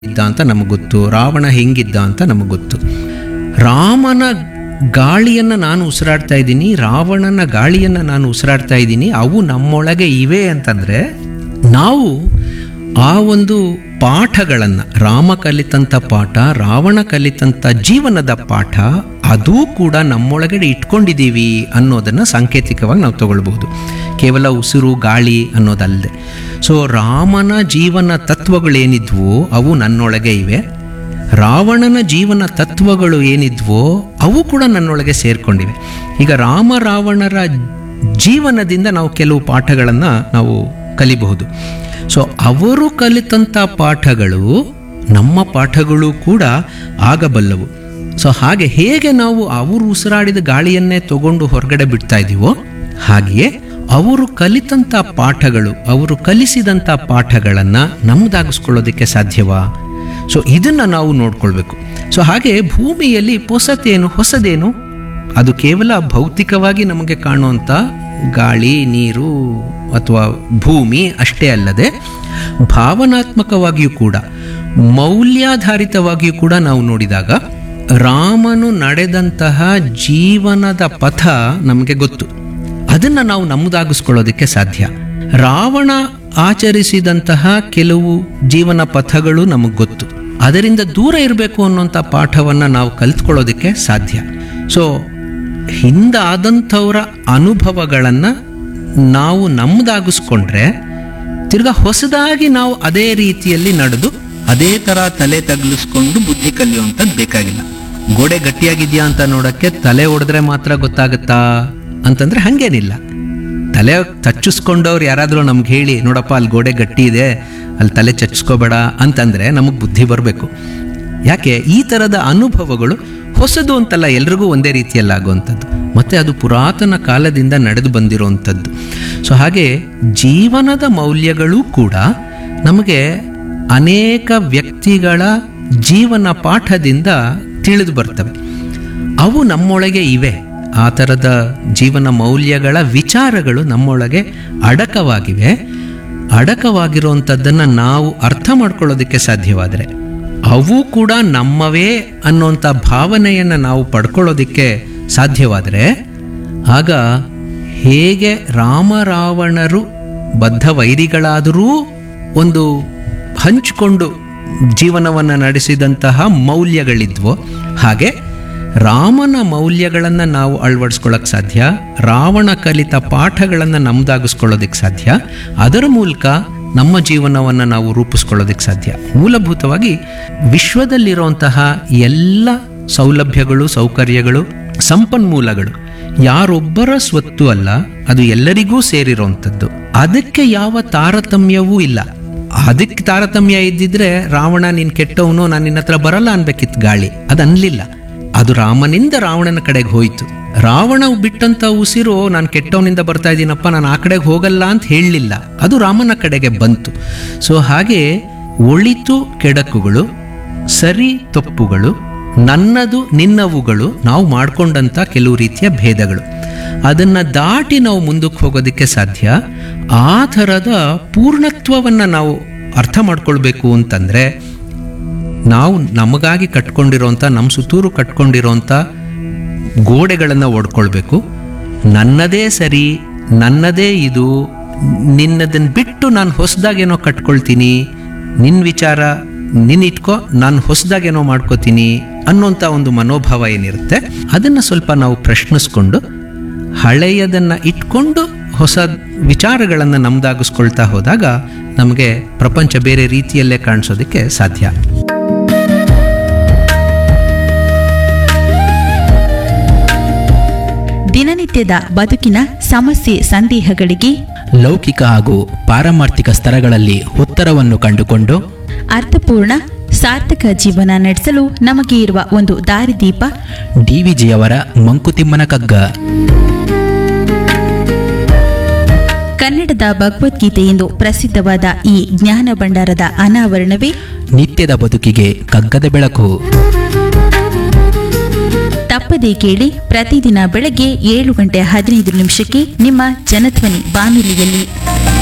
ಇದ್ದ ಅಂತ ನಮಗೆ ಗೊತ್ತು ರಾವಣ ಹೆಂಗಿದ್ದ ಅಂತ ನಮಗೆ ಗೊತ್ತು ರಾಮನ ಗಾಳಿಯನ್ನು ನಾನು ಉಸಿರಾಡ್ತಾ ಇದ್ದೀನಿ ರಾವಣನ ಗಾಳಿಯನ್ನು ನಾನು ಉಸಿರಾಡ್ತಾ ಇದ್ದೀನಿ ಅವು ನಮ್ಮೊಳಗೆ ಇವೆ ಅಂತಂದರೆ ನಾವು ಆ ಒಂದು ಪಾಠಗಳನ್ನು ರಾಮ ಕಲಿತಂಥ ಪಾಠ ರಾವಣ ಕಲಿತಂಥ ಜೀವನದ ಪಾಠ ಅದೂ ಕೂಡ ನಮ್ಮೊಳಗಡೆ ಇಟ್ಕೊಂಡಿದ್ದೀವಿ ಅನ್ನೋದನ್ನು ಸಾಂಕೇತಿಕವಾಗಿ ನಾವು ತಗೊಳ್ಬಹುದು ಕೇವಲ ಉಸಿರು ಗಾಳಿ ಅನ್ನೋದಲ್ಲದೆ ಸೊ ರಾಮನ ಜೀವನ ತತ್ವಗಳೇನಿದ್ವೋ ಅವು ನನ್ನೊಳಗೆ ಇವೆ ರಾವಣನ ಜೀವನ ತತ್ವಗಳು ಏನಿದ್ವೋ ಅವು ಕೂಡ ನನ್ನೊಳಗೆ ಸೇರ್ಕೊಂಡಿವೆ ಈಗ ರಾಮ ರಾವಣರ ಜೀವನದಿಂದ ನಾವು ಕೆಲವು ಪಾಠಗಳನ್ನು ನಾವು ಕಲಿಬಹುದು ಸೊ ಅವರು ಕಲಿತಂಥ ಪಾಠಗಳು ನಮ್ಮ ಪಾಠಗಳು ಕೂಡ ಆಗಬಲ್ಲವು ಸೊ ಹಾಗೆ ಹೇಗೆ ನಾವು ಅವರು ಉಸಿರಾಡಿದ ಗಾಳಿಯನ್ನೇ ತಗೊಂಡು ಹೊರಗಡೆ ಬಿಡ್ತಾ ಇದ್ದೀವೋ ಹಾಗೆಯೇ ಅವರು ಕಲಿತಂಥ ಪಾಠಗಳು ಅವರು ಕಲಿಸಿದಂಥ ಪಾಠಗಳನ್ನು ನಮ್ಮದಾಗಿಸ್ಕೊಳ್ಳೋದಕ್ಕೆ ಸಾಧ್ಯವಾ ಸೊ ಇದನ್ನು ನಾವು ನೋಡ್ಕೊಳ್ಬೇಕು ಸೊ ಹಾಗೆ ಭೂಮಿಯಲ್ಲಿ ಹೊಸತೇನು ಹೊಸದೇನು ಅದು ಕೇವಲ ಭೌತಿಕವಾಗಿ ನಮಗೆ ಕಾಣುವಂಥ ಗಾಳಿ ನೀರು ಅಥವಾ ಭೂಮಿ ಅಷ್ಟೇ ಅಲ್ಲದೆ ಭಾವನಾತ್ಮಕವಾಗಿಯೂ ಕೂಡ ಮೌಲ್ಯಾಧಾರಿತವಾಗಿಯೂ ಕೂಡ ನಾವು ನೋಡಿದಾಗ ರಾಮನು ನಡೆದಂತಹ ಜೀವನದ ಪಥ ನಮಗೆ ಗೊತ್ತು ಅದನ್ನು ನಾವು ನಮ್ಮದಾಗಿಸ್ಕೊಳ್ಳೋದಕ್ಕೆ ಸಾಧ್ಯ ರಾವಣ ಆಚರಿಸಿದಂತಹ ಕೆಲವು ಜೀವನ ಪಥಗಳು ನಮಗೆ ಗೊತ್ತು ಅದರಿಂದ ದೂರ ಇರಬೇಕು ಅನ್ನೋಂಥ ಪಾಠವನ್ನು ನಾವು ಕಲ್ತ್ಕೊಳ್ಳೋದಕ್ಕೆ ಸಾಧ್ಯ ಸೊ ಹಿಂದಾದಂಥವರ ಅನುಭವಗಳನ್ನು ನಾವು ನಮ್ಮದಾಗಿಸ್ಕೊಂಡ್ರೆ ತಿರ್ಗಾ ಹೊಸದಾಗಿ ನಾವು ಅದೇ ರೀತಿಯಲ್ಲಿ ನಡೆದು ಅದೇ ಥರ ತಲೆ ತಗ್ಲಿಸ್ಕೊಂಡು ಬುದ್ಧಿ ಕಲಿಯುವಂಥದ್ದು ಬೇಕಾಗಿಲ್ಲ ಗೋಡೆ ಗಟ್ಟಿಯಾಗಿದೆಯಾ ಅಂತ ನೋಡೋಕ್ಕೆ ತಲೆ ಹೊಡೆದ್ರೆ ಮಾತ್ರ ಗೊತ್ತಾಗುತ್ತಾ ಅಂತಂದ್ರೆ ಹಾಗೇನಿಲ್ಲ ತಲೆ ಚಚ್ಚಿಸ್ಕೊಂಡವ್ರು ಯಾರಾದರೂ ನಮ್ಗೆ ಹೇಳಿ ನೋಡಪ್ಪ ಅಲ್ಲಿ ಗೋಡೆ ಗಟ್ಟಿ ಇದೆ ಅಲ್ಲಿ ತಲೆ ಚಚ್ಚಿಸ್ಕೋಬೇಡ ಅಂತಂದರೆ ನಮಗೆ ಬುದ್ಧಿ ಬರಬೇಕು ಯಾಕೆ ಈ ಥರದ ಅನುಭವಗಳು ಹೊಸದು ಅಂತಲ್ಲ ಎಲ್ರಿಗೂ ಒಂದೇ ರೀತಿಯಲ್ಲಿ ಆಗುವಂಥದ್ದು ಮತ್ತು ಅದು ಪುರಾತನ ಕಾಲದಿಂದ ನಡೆದು ಬಂದಿರುವಂಥದ್ದು ಸೊ ಹಾಗೆ ಜೀವನದ ಮೌಲ್ಯಗಳು ಕೂಡ ನಮಗೆ ಅನೇಕ ವ್ಯಕ್ತಿಗಳ ಜೀವನ ಪಾಠದಿಂದ ತಿಳಿದು ಬರ್ತವೆ ಅವು ನಮ್ಮೊಳಗೆ ಇವೆ ಆ ಥರದ ಜೀವನ ಮೌಲ್ಯಗಳ ವಿಚಾರಗಳು ನಮ್ಮೊಳಗೆ ಅಡಕವಾಗಿವೆ ಅಡಕವಾಗಿರುವಂಥದ್ದನ್ನು ನಾವು ಅರ್ಥ ಮಾಡ್ಕೊಳ್ಳೋದಕ್ಕೆ ಸಾಧ್ಯವಾದರೆ ಅವು ಕೂಡ ನಮ್ಮವೇ ಅನ್ನೋಂಥ ಭಾವನೆಯನ್ನು ನಾವು ಪಡ್ಕೊಳ್ಳೋದಕ್ಕೆ ಸಾಧ್ಯವಾದರೆ ಆಗ ಹೇಗೆ ರಾಮರಾವಣರು ಬದ್ಧ ವೈರಿಗಳಾದರೂ ಒಂದು ಹಂಚಿಕೊಂಡು ಜೀವನವನ್ನು ನಡೆಸಿದಂತಹ ಮೌಲ್ಯಗಳಿದ್ವೋ ಹಾಗೆ ರಾಮನ ಮೌಲ್ಯಗಳನ್ನು ನಾವು ಅಳವಡಿಸ್ಕೊಳ್ಳೋಕೆ ಸಾಧ್ಯ ರಾವಣ ಕಲಿತ ಪಾಠಗಳನ್ನು ನಮ್ದಾಗಿಸ್ಕೊಳ್ಳೋದಕ್ಕೆ ಸಾಧ್ಯ ಅದರ ಮೂಲಕ ನಮ್ಮ ಜೀವನವನ್ನು ನಾವು ರೂಪಿಸ್ಕೊಳ್ಳೋದಕ್ಕೆ ಸಾಧ್ಯ ಮೂಲಭೂತವಾಗಿ ವಿಶ್ವದಲ್ಲಿರುವಂತಹ ಎಲ್ಲ ಸೌಲಭ್ಯಗಳು ಸೌಕರ್ಯಗಳು ಸಂಪನ್ಮೂಲಗಳು ಯಾರೊಬ್ಬರ ಸ್ವತ್ತು ಅಲ್ಲ ಅದು ಎಲ್ಲರಿಗೂ ಸೇರಿರುವಂಥದ್ದು ಅದಕ್ಕೆ ಯಾವ ತಾರತಮ್ಯವೂ ಇಲ್ಲ ಅದಕ್ಕೆ ತಾರತಮ್ಯ ಇದ್ದಿದ್ರೆ ರಾವಣ ನೀನು ಕೆಟ್ಟವನು ನಾನು ನಿನ್ನ ಹತ್ರ ಬರಲ್ಲ ಅನ್ಬೇಕಿತ್ತು ಗಾಳಿ ಅದು ಅನ್ಲಿಲ್ಲ ಅದು ರಾಮನಿಂದ ರಾವಣನ ಕಡೆಗೆ ಹೋಯಿತು ರಾವಣ ಬಿಟ್ಟಂತ ಉಸಿರು ನಾನು ಕೆಟ್ಟವನಿಂದ ಬರ್ತಾ ಇದ್ದೀನಪ್ಪ ನಾನು ಆ ಕಡೆಗೆ ಹೋಗಲ್ಲ ಅಂತ ಹೇಳಲಿಲ್ಲ ಅದು ರಾಮನ ಕಡೆಗೆ ಬಂತು ಸೊ ಹಾಗೆ ಒಳಿತು ಕೆಡಕುಗಳು ಸರಿ ತಪ್ಪುಗಳು ನನ್ನದು ನಿನ್ನವುಗಳು ನಾವು ಮಾಡ್ಕೊಂಡಂಥ ಕೆಲವು ರೀತಿಯ ಭೇದಗಳು ಅದನ್ನು ದಾಟಿ ನಾವು ಮುಂದಕ್ಕೆ ಹೋಗೋದಕ್ಕೆ ಸಾಧ್ಯ ಆ ಥರದ ಪೂರ್ಣತ್ವವನ್ನು ನಾವು ಅರ್ಥ ಮಾಡ್ಕೊಳ್ಬೇಕು ಅಂತಂದರೆ ನಾವು ನಮಗಾಗಿ ಕಟ್ಕೊಂಡಿರೋಂಥ ನಮ್ಮ ಸುತ್ತೂರು ಕಟ್ಕೊಂಡಿರೋಂಥ ಗೋಡೆಗಳನ್ನು ಓಡ್ಕೊಳ್ಬೇಕು ನನ್ನದೇ ಸರಿ ನನ್ನದೇ ಇದು ನಿನ್ನದನ್ನು ಬಿಟ್ಟು ನಾನು ಹೊಸದಾಗೇನೋ ಕಟ್ಕೊಳ್ತೀನಿ ನಿನ್ನ ವಿಚಾರ ನಿನ್ನ ಇಟ್ಕೋ ನಾನು ಹೊಸದಾಗೇನೋ ಮಾಡ್ಕೋತೀನಿ ಅನ್ನೋಂಥ ಒಂದು ಮನೋಭಾವ ಏನಿರುತ್ತೆ ಅದನ್ನು ಸ್ವಲ್ಪ ನಾವು ಪ್ರಶ್ನಿಸ್ಕೊಂಡು ಹಳೆಯದನ್ನು ಇಟ್ಕೊಂಡು ಹೊಸ ವಿಚಾರಗಳನ್ನು ನಮ್ದಾಗಿಸ್ಕೊಳ್ತಾ ಹೋದಾಗ ನಮಗೆ ಪ್ರಪಂಚ ಬೇರೆ ರೀತಿಯಲ್ಲೇ ಕಾಣಿಸೋದಕ್ಕೆ ಸಾಧ್ಯ ದಿನನಿತ್ಯದ ಬದುಕಿನ ಸಮಸ್ಯೆ ಸಂದೇಹಗಳಿಗೆ ಲೌಕಿಕ ಹಾಗೂ ಪಾರಮಾರ್ಥಿಕ ಸ್ತರಗಳಲ್ಲಿ ಉತ್ತರವನ್ನು ಕಂಡುಕೊಂಡು ಅರ್ಥಪೂರ್ಣ ಸಾರ್ಥಕ ಜೀವನ ನಡೆಸಲು ನಮಗೆ ಇರುವ ಒಂದು ದಾರಿದೀಪ ಡಿವಿಜಿಯವರ ಮಂಕುತಿಮ್ಮನ ಕಗ್ಗ ಕನ್ನಡದ ಭಗವದ್ಗೀತೆ ಎಂದು ಪ್ರಸಿದ್ಧವಾದ ಈ ಜ್ಞಾನ ಭಂಡಾರದ ಅನಾವರಣವೇ ನಿತ್ಯದ ಬದುಕಿಗೆ ಕಗ್ಗದ ಬೆಳಕು ತಪ್ಪದೇ ಕೇಳಿ ಪ್ರತಿದಿನ ಬೆಳಗ್ಗೆ ಏಳು ಗಂಟೆ ಹದಿನೈದು ನಿಮಿಷಕ್ಕೆ ನಿಮ್ಮ ಜನಧ್ವನಿ ಬಾನುಲಿಯಲ್ಲಿ